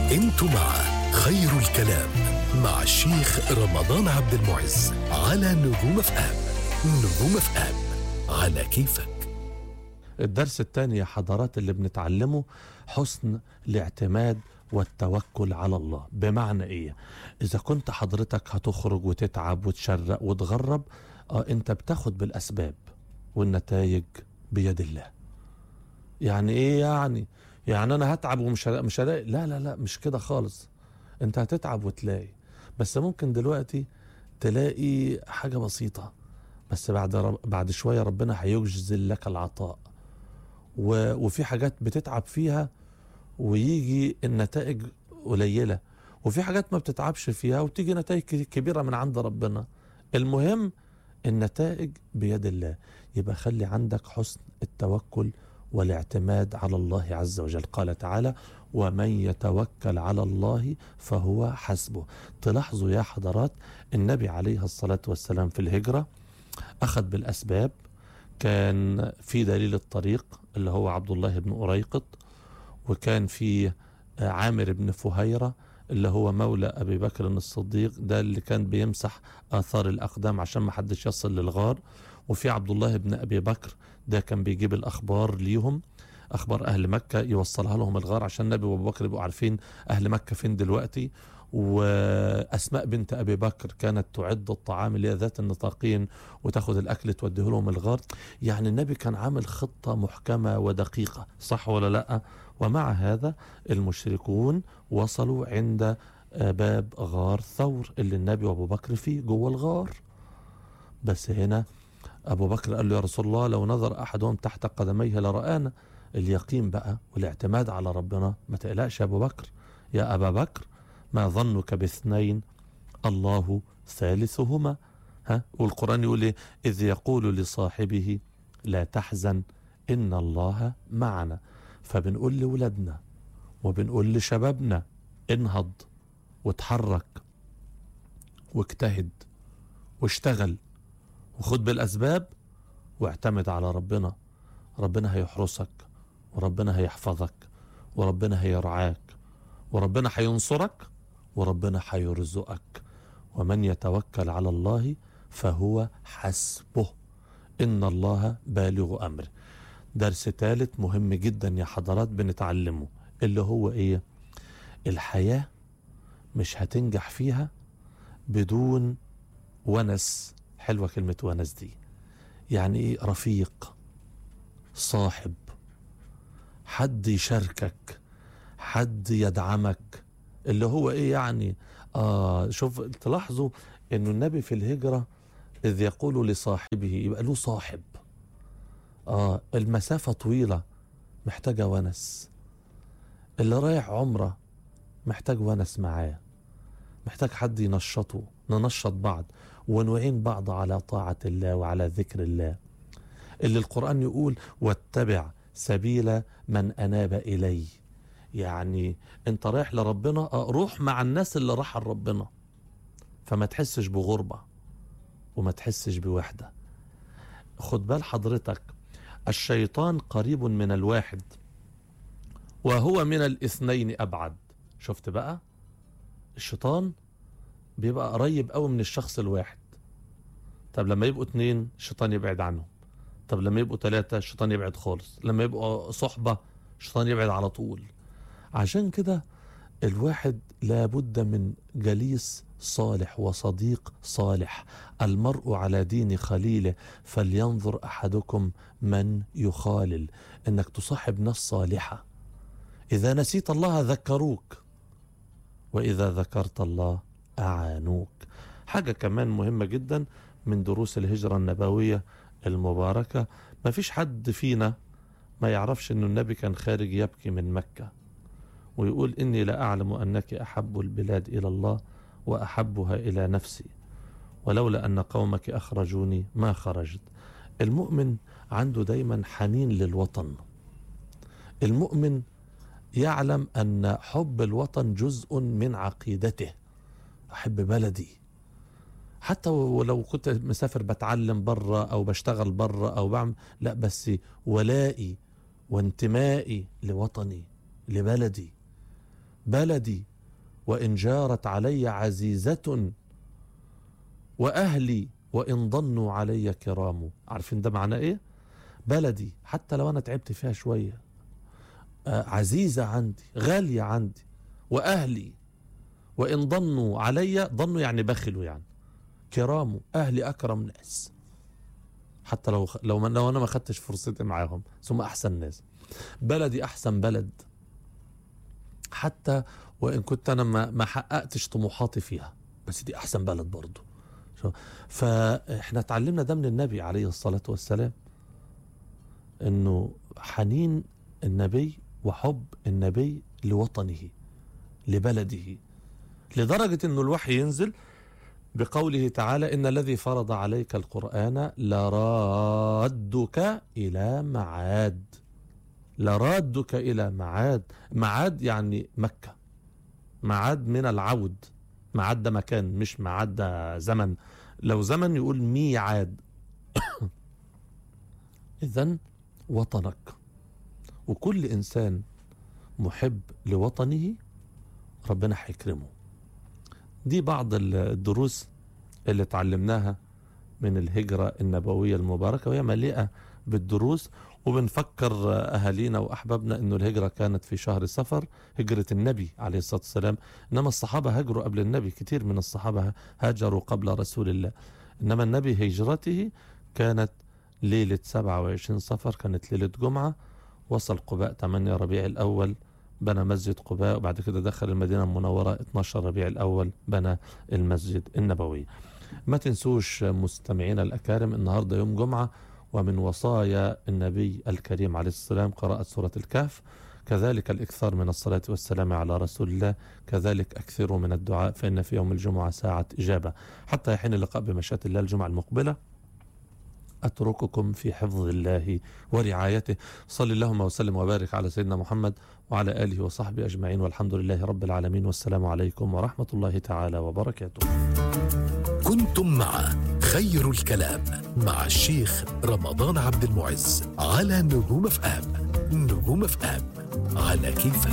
انتوا مع خير الكلام مع الشيخ رمضان عبد المعز على نجوم اف ام نجوم اف ام على كيفك الدرس الثاني يا حضرات اللي بنتعلمه حسن الاعتماد والتوكل على الله بمعنى ايه اذا كنت حضرتك هتخرج وتتعب وتشرق وتغرب اه انت بتاخد بالاسباب والنتائج بيد الله يعني ايه يعني يعني انا هتعب ومش هلا- مش هلاقي لا لا لا مش كده خالص انت هتتعب وتلاقي بس ممكن دلوقتي تلاقي حاجة بسيطة بس بعد رب بعد شوية ربنا هيجزل لك العطاء و... وفي حاجات بتتعب فيها ويجي النتائج قليلة وفي حاجات ما بتتعبش فيها وتيجي نتائج ك- كبيرة من عند ربنا المهم النتائج بيد الله يبقى خلي عندك حسن التوكل والاعتماد على الله عز وجل قال تعالى ومن يتوكل على الله فهو حسبه تلاحظوا يا حضرات النبي عليه الصلاة والسلام في الهجرة أخذ بالأسباب كان في دليل الطريق اللي هو عبد الله بن أريقط وكان في آه، عامر بن فهيرة اللي هو مولى أبي بكر الصديق ده اللي كان بيمسح آثار الأقدام عشان ما حدش يصل للغار وفي عبد الله بن أبي بكر ده كان بيجيب الأخبار ليهم أخبار أهل مكة يوصلها لهم الغار عشان النبي وأبو بكر يبقوا عارفين أهل مكة فين دلوقتي وأسماء بنت أبي بكر كانت تعد الطعام اللي هي ذات النطاقين وتاخد الأكل توديه لهم الغار يعني النبي كان عامل خطة محكمة ودقيقة صح ولا لأ ومع هذا المشركون وصلوا عند آه، باب غار ثور اللي النبي وابو بكر فيه جوه الغار بس هنا ابو بكر قال له يا رسول الله لو نظر احدهم تحت قدميه لرآنا اليقين بقى والاعتماد على ربنا ما تقلقش يا ابو بكر يا ابا بكر ما ظنك باثنين الله ثالثهما ها والقران يقول ايه اذ يقول لصاحبه لا تحزن ان الله معنا فبنقول لولادنا وبنقول لشبابنا انهض وتحرك واجتهد واشتغل وخد بالاسباب واعتمد على ربنا ربنا هيحرسك وربنا هيحفظك وربنا هيرعاك وربنا هينصرك وربنا هيرزقك ومن يتوكل على الله فهو حسبه ان الله بالغ امره درس ثالث مهم جدا يا حضرات بنتعلمه اللي هو ايه الحياة مش هتنجح فيها بدون ونس حلوة كلمة ونس دي يعني ايه رفيق صاحب حد يشاركك حد يدعمك اللي هو ايه يعني اه شوف تلاحظوا انه النبي في الهجرة اذ يقول لصاحبه يبقى له صاحب اه المسافة طويلة محتاجة ونس اللي رايح عمرة محتاج ونس معاه محتاج حد ينشطه ننشط بعض ونعين بعض على طاعة الله وعلى ذكر الله اللي القرآن يقول واتبع سبيل من أناب إلي يعني انت رايح لربنا آه، روح مع الناس اللي راح لربنا فما تحسش بغربة وما تحسش بوحدة خد بال حضرتك الشيطان قريب من الواحد وهو من الاثنين أبعد شفت بقى الشيطان بيبقى قريب قوي من الشخص الواحد طب لما يبقوا اتنين الشيطان يبعد عنهم طب لما يبقوا تلاتة الشيطان يبعد خالص لما يبقوا صحبة الشيطان يبعد على طول عشان كده الواحد لابد من جليس صالح وصديق صالح المرء على دين خليله فلينظر احدكم من يخالل انك تصاحب ناس صالحه اذا نسيت الله ذكروك واذا ذكرت الله اعانوك حاجه كمان مهمه جدا من دروس الهجره النبويه المباركه ما فيش حد فينا ما يعرفش انه النبي كان خارج يبكي من مكه ويقول اني لا اعلم انك احب البلاد الى الله واحبها الى نفسي ولولا ان قومك اخرجوني ما خرجت المؤمن عنده دايما حنين للوطن المؤمن يعلم ان حب الوطن جزء من عقيدته احب بلدي حتى ولو كنت مسافر بتعلم بره او بشتغل بره او بعمل لا بس ولائي وانتمائي لوطني لبلدي بلدي وإن جارت علي عزيزة وأهلي وإن ضنوا علي كرام عارفين ده معناه إيه؟ بلدي حتى لو أنا تعبت فيها شوية آه، عزيزة عندي غالية عندي وأهلي وإن ضنوا علي ضنوا يعني بخلوا يعني كرام أهلي أكرم ناس حتى لو لو ما- لو أنا ما خدتش فرصتي معاهم ثم أحسن ناس بلدي أحسن بلد حتى وإن كنت أنا ما ما حققتش طموحاتي فيها بس دي أحسن بلد برضه شو- فإحنا اتعلمنا ده من النبي عليه الصلاة والسلام إنه حنين النبي وحب النبي لوطنه لبلده لدرجة انه الوحي ينزل بقوله تعالى ان الذي فرض عليك القرآن لرادك الى معاد لرادك الى معاد معاد يعني مكة معاد من العود معاد ده مكان مش معاد ده زمن لو زمن يقول ميعاد اذا وطنك وكل انسان محب لوطنه ربنا هيكرمه دي بعض الدروس اللي اتعلمناها من الهجرة النبوية المباركة وهي مليئة بالدروس وبنفكر أهالينا وأحبابنا أنه الهجرة كانت في شهر صفر هجرة النبي عليه الصلاة والسلام إنما الصحابة هاجروا قبل النبي كتير من الصحابة هاجروا قبل رسول الله إنما النبي هجرته كانت ليلة 27 صفر كانت ليلة جمعة وصل قباء 8 ربيع الأول بنى مسجد قباء وبعد كده دخل المدينة المنورة 12 ربيع الأول بنى المسجد النبوي ما تنسوش مستمعينا الأكارم النهاردة يوم جمعة ومن وصايا النبي الكريم عليه السلام قراءة سورة الكهف كذلك الإكثار من الصلاة والسلام على رسول الله كذلك أكثروا من الدعاء فإن في يوم الجمعة ساعة إجابة حتى يحين اللقاء بمشيئة الله الجمعة المقبلة أترككم في حفظ الله ورعايته صل اللهم وسلم وبارك على سيدنا محمد وعلى آله وصحبه أجمعين والحمد لله رب العالمين والسلام عليكم ورحمة الله تعالى وبركاته كنتم مع خير الكلام مع الشيخ رمضان عبد المعز على نجوم اف ام نجوم اف ام على كيفك